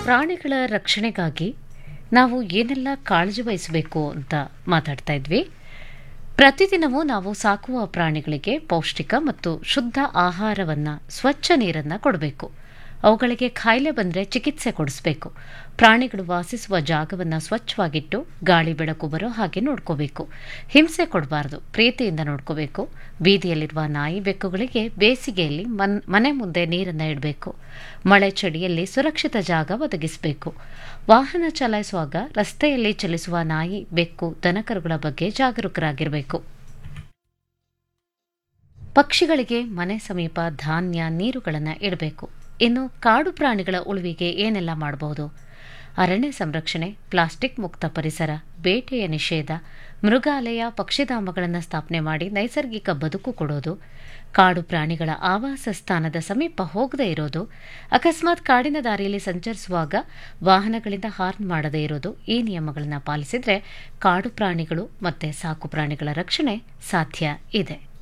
ಪ್ರಾಣಿಗಳ ರಕ್ಷಣೆಗಾಗಿ ನಾವು ಏನೆಲ್ಲ ಕಾಳಜಿ ವಹಿಸಬೇಕು ಅಂತ ಮಾತಾಡ್ತಾ ಇದ್ವಿ ಪ್ರತಿದಿನವೂ ನಾವು ಸಾಕುವ ಪ್ರಾಣಿಗಳಿಗೆ ಪೌಷ್ಟಿಕ ಮತ್ತು ಶುದ್ಧ ಆಹಾರವನ್ನು ಸ್ವಚ್ಛ ನೀರನ್ನು ಕೊಡಬೇಕು ಅವುಗಳಿಗೆ ಕಾಯಿಲೆ ಬಂದರೆ ಚಿಕಿತ್ಸೆ ಕೊಡಿಸ್ಬೇಕು ಪ್ರಾಣಿಗಳು ವಾಸಿಸುವ ಜಾಗವನ್ನು ಸ್ವಚ್ಛವಾಗಿಟ್ಟು ಗಾಳಿ ಬೆಳಕು ಬರೋ ಹಾಗೆ ನೋಡ್ಕೋಬೇಕು ಹಿಂಸೆ ಕೊಡಬಾರ್ದು ಪ್ರೀತಿಯಿಂದ ನೋಡ್ಕೋಬೇಕು ಬೀದಿಯಲ್ಲಿರುವ ನಾಯಿ ಬೆಕ್ಕುಗಳಿಗೆ ಬೇಸಿಗೆಯಲ್ಲಿ ಮನ್ ಮನೆ ಮುಂದೆ ನೀರನ್ನು ಇಡಬೇಕು ಮಳೆ ಚಳಿಯಲ್ಲಿ ಸುರಕ್ಷಿತ ಜಾಗ ಒದಗಿಸಬೇಕು ವಾಹನ ಚಲಾಯಿಸುವಾಗ ರಸ್ತೆಯಲ್ಲಿ ಚಲಿಸುವ ನಾಯಿ ಬೆಕ್ಕು ದನಕರುಗಳ ಬಗ್ಗೆ ಜಾಗರೂಕರಾಗಿರಬೇಕು ಪಕ್ಷಿಗಳಿಗೆ ಮನೆ ಸಮೀಪ ಧಾನ್ಯ ನೀರುಗಳನ್ನು ಇಡಬೇಕು ಇನ್ನು ಕಾಡು ಪ್ರಾಣಿಗಳ ಉಳಿವಿಗೆ ಏನೆಲ್ಲ ಮಾಡಬಹುದು ಅರಣ್ಯ ಸಂರಕ್ಷಣೆ ಪ್ಲಾಸ್ಟಿಕ್ ಮುಕ್ತ ಪರಿಸರ ಬೇಟೆಯ ನಿಷೇಧ ಮೃಗಾಲಯ ಪಕ್ಷಿಧಾಮಗಳನ್ನು ಸ್ಥಾಪನೆ ಮಾಡಿ ನೈಸರ್ಗಿಕ ಬದುಕು ಕೊಡೋದು ಕಾಡು ಪ್ರಾಣಿಗಳ ಆವಾಸ ಸ್ಥಾನದ ಸಮೀಪ ಹೋಗದೇ ಇರೋದು ಅಕಸ್ಮಾತ್ ಕಾಡಿನ ದಾರಿಯಲ್ಲಿ ಸಂಚರಿಸುವಾಗ ವಾಹನಗಳಿಂದ ಹಾರ್ನ್ ಮಾಡದೇ ಇರೋದು ಈ ನಿಯಮಗಳನ್ನು ಪಾಲಿಸಿದರೆ ಕಾಡು ಪ್ರಾಣಿಗಳು ಮತ್ತು ಸಾಕು ಪ್ರಾಣಿಗಳ ರಕ್ಷಣೆ ಸಾಧ್ಯ ಇದೆ